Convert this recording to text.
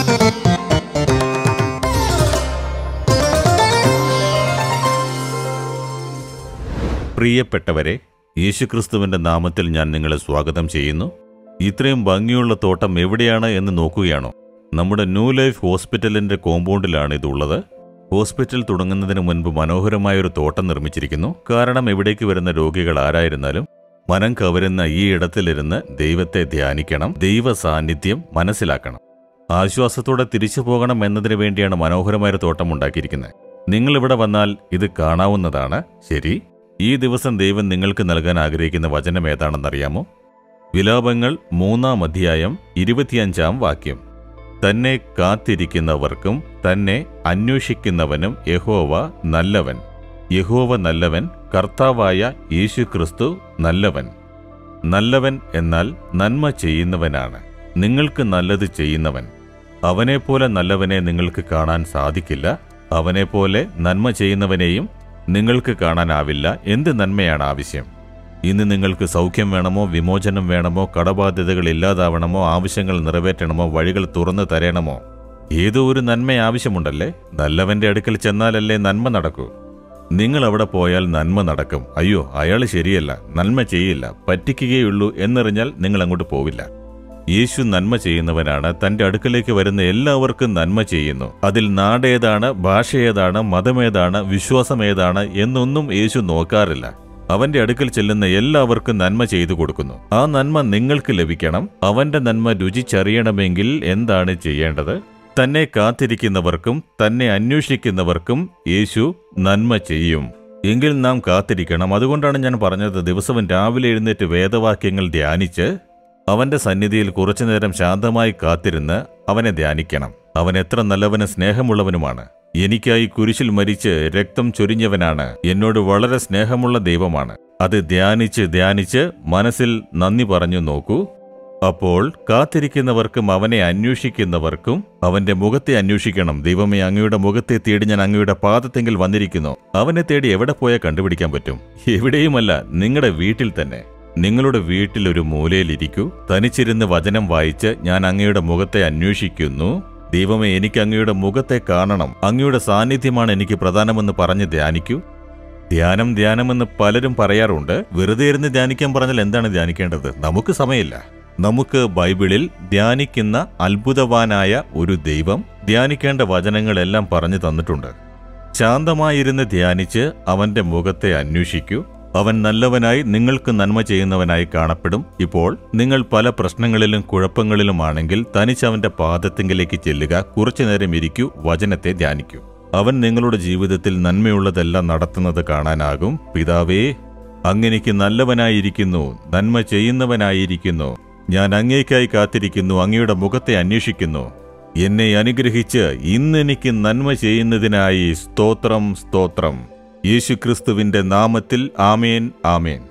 പ്രിയപ്പെട്ടവരെ യേശുക്രിസ്തുവിന്റെ നാമത്തിൽ ഞാൻ നിങ്ങളെ സ്വാഗതം ചെയ്യുന്നു ഇത്രയും ഭംഗിയുള്ള തോട്ടം എവിടെയാണ് എന്ന് നോക്കുകയാണോ നമ്മുടെ ന്യൂ ലൈഫ് ഹോസ്പിറ്റലിന്റെ കോമ്പൗണ്ടിലാണ് ഇതുള്ളത് ഹോസ്പിറ്റൽ തുടങ്ങുന്നതിന് മുൻപ് മനോഹരമായ ഒരു തോട്ടം നിർമ്മിച്ചിരിക്കുന്നു കാരണം ഇവിടേക്ക് വരുന്ന രോഗികൾ ആരായിരുന്നാലും മനം കവരുന്ന ഈ ഇടത്തിലിരുന്ന് ദൈവത്തെ ധ്യാനിക്കണം ദൈവ സാന്നിധ്യം മനസ്സിലാക്കണം ആശ്വാസത്തോടെ തിരിച്ചു പോകണം എന്നതിനു വേണ്ടിയാണ് മനോഹരമായ ഒരു തോട്ടം ഉണ്ടാക്കിയിരിക്കുന്നത് നിങ്ങൾ ഇവിടെ വന്നാൽ ഇത് കാണാവുന്നതാണ് ശരി ഈ ദിവസം ദൈവം നിങ്ങൾക്ക് നൽകാൻ ആഗ്രഹിക്കുന്ന വചനം ഏതാണെന്നറിയാമോ വിലാപങ്ങൾ മൂന്നാം അധ്യായം ഇരുപത്തിയഞ്ചാം വാക്യം തന്നെ കാത്തിരിക്കുന്നവർക്കും തന്നെ അന്വേഷിക്കുന്നവനും യഹോവ നല്ലവൻ യഹോവ നല്ലവൻ കർത്താവായ യേശുക്രിസ്തു നല്ലവൻ നല്ലവൻ എന്നാൽ നന്മ ചെയ്യുന്നവനാണ് നിങ്ങൾക്ക് നല്ലത് ചെയ്യുന്നവൻ അവനെപ്പോലെ നല്ലവനെ നിങ്ങൾക്ക് കാണാൻ സാധിക്കില്ല അവനെപ്പോലെ നന്മ ചെയ്യുന്നവനെയും നിങ്ങൾക്ക് കാണാനാവില്ല എന്ത് നന്മയാണ് ആവശ്യം ഇന്ന് നിങ്ങൾക്ക് സൗഖ്യം വേണമോ വിമോചനം വേണമോ കടബാധ്യതകൾ ഇല്ലാതാവണമോ ആവശ്യങ്ങൾ നിറവേറ്റണമോ വഴികൾ തുറന്നു തരണമോ ഏതോ ഒരു നന്മ ആവശ്യമുണ്ടല്ലേ നല്ലവന്റെ അടുക്കൽ ചെന്നാലല്ലേ നന്മ നടക്കൂ നിങ്ങൾ അവിടെ പോയാൽ നന്മ നടക്കും അയ്യോ അയാൾ ശരിയല്ല നന്മ ചെയ്യില്ല പറ്റിക്കുകയുള്ളൂ എന്നറിഞ്ഞാൽ നിങ്ങൾ അങ്ങോട്ട് പോവില്ല യേശു നന്മ ചെയ്യുന്നവനാണ് തന്റെ അടുക്കലേക്ക് വരുന്ന എല്ലാവർക്കും നന്മ ചെയ്യുന്നു അതിൽ നാടേതാണ് ഭാഷയേതാണ് മതമേതാണ് വിശ്വാസമേതാണ് എന്നൊന്നും യേശു നോക്കാറില്ല അവന്റെ അടുക്കൽ ചെല്ലുന്ന എല്ലാവർക്കും നന്മ ചെയ്തു കൊടുക്കുന്നു ആ നന്മ നിങ്ങൾക്ക് ലഭിക്കണം അവന്റെ നന്മ രുചിച്ചറിയണമെങ്കിൽ എന്താണ് ചെയ്യേണ്ടത് തന്നെ കാത്തിരിക്കുന്നവർക്കും തന്നെ അന്വേഷിക്കുന്നവർക്കും യേശു നന്മ ചെയ്യും എങ്കിൽ നാം കാത്തിരിക്കണം അതുകൊണ്ടാണ് ഞാൻ പറഞ്ഞത് ദിവസവും രാവിലെ എഴുന്നേറ്റ് വേദവാക്യങ്ങൾ ധ്യാനിച്ച് അവന്റെ സന്നിധിയിൽ കുറച്ചുനേരം ശാന്തമായി കാത്തിരുന്ന് അവനെ ധ്യാനിക്കണം അവൻ എത്ര നല്ലവനും സ്നേഹമുള്ളവനുമാണ് എനിക്കായി കുരിശിൽ മരിച്ച് രക്തം ചൊരിഞ്ഞവനാണ് എന്നോട് വളരെ സ്നേഹമുള്ള ദൈവമാണ് അത് ധ്യാനിച്ച് ധ്യാനിച്ച് മനസ്സിൽ നന്ദി പറഞ്ഞു നോക്കൂ അപ്പോൾ കാത്തിരിക്കുന്നവർക്കും അവനെ അന്വേഷിക്കുന്നവർക്കും അവന്റെ മുഖത്തെ അന്വേഷിക്കണം ദൈവമേ അങ്ങയുടെ മുഖത്തെ തേടി ഞാൻ അങ്ങയുടെ പാദത്തെങ്കിൽ വന്നിരിക്കുന്നു അവനെ തേടി എവിടെ പോയാൽ കണ്ടുപിടിക്കാൻ പറ്റും എവിടെയുമല്ല നിങ്ങളുടെ വീട്ടിൽ തന്നെ നിങ്ങളുടെ വീട്ടിൽ ഒരു മൂലയിലിരിക്കൂ തനിച്ചിരുന്ന് വചനം വായിച്ച് ഞാൻ അങ്ങയുടെ മുഖത്തെ അന്വേഷിക്കുന്നു ദൈവമേ എനിക്ക് അങ്ങയുടെ മുഖത്തെ കാണണം അങ്ങയുടെ സാന്നിധ്യമാണ് എനിക്ക് പ്രധാനമെന്ന് പറഞ്ഞ് ധ്യാനിക്കൂ ധ്യാനം ധ്യാനമെന്ന് പലരും പറയാറുണ്ട് വെറുതെ ഇരുന്ന് ധ്യാനിക്കാൻ പറഞ്ഞാൽ എന്താണ് ധ്യാനിക്കേണ്ടത് നമുക്ക് സമയമില്ല നമുക്ക് ബൈബിളിൽ ധ്യാനിക്കുന്ന അത്ഭുതവാനായ ഒരു ദൈവം ധ്യാനിക്കേണ്ട വചനങ്ങളെല്ലാം പറഞ്ഞു തന്നിട്ടുണ്ട് ശാന്തമായിരുന്ന് ധ്യാനിച്ച് അവന്റെ മുഖത്തെ അന്വേഷിക്കൂ അവൻ നല്ലവനായി നിങ്ങൾക്ക് നന്മ ചെയ്യുന്നവനായി കാണപ്പെടും ഇപ്പോൾ നിങ്ങൾ പല പ്രശ്നങ്ങളിലും കുഴപ്പങ്ങളിലുമാണെങ്കിൽ തനിച്ചവന്റെ പാദത്തിങ്കിലേക്ക് ചെല്ലുക കുറച്ചുനേരം ഇരിക്കൂ വചനത്തെ ധ്യാനിക്കൂ അവൻ നിങ്ങളുടെ ജീവിതത്തിൽ നന്മയുള്ളതെല്ലാം നടത്തുന്നത് കാണാനാകും പിതാവേ അങ്ങനെക്ക് നല്ലവനായിരിക്കുന്നു നന്മ ചെയ്യുന്നവനായിരിക്കുന്നു ഞാൻ അങ്ങേക്കായി കാത്തിരിക്കുന്നു അങ്ങയുടെ മുഖത്തെ അന്വേഷിക്കുന്നു എന്നെ അനുഗ്രഹിച്ച് ഇന്നെനിക്ക് നന്മ ചെയ്യുന്നതിനായി സ്തോത്രം സ്തോത്രം യേശുക്രിസ്തുവിന്റെ നാമത്തിൽ ആമേൻ ആമേൻ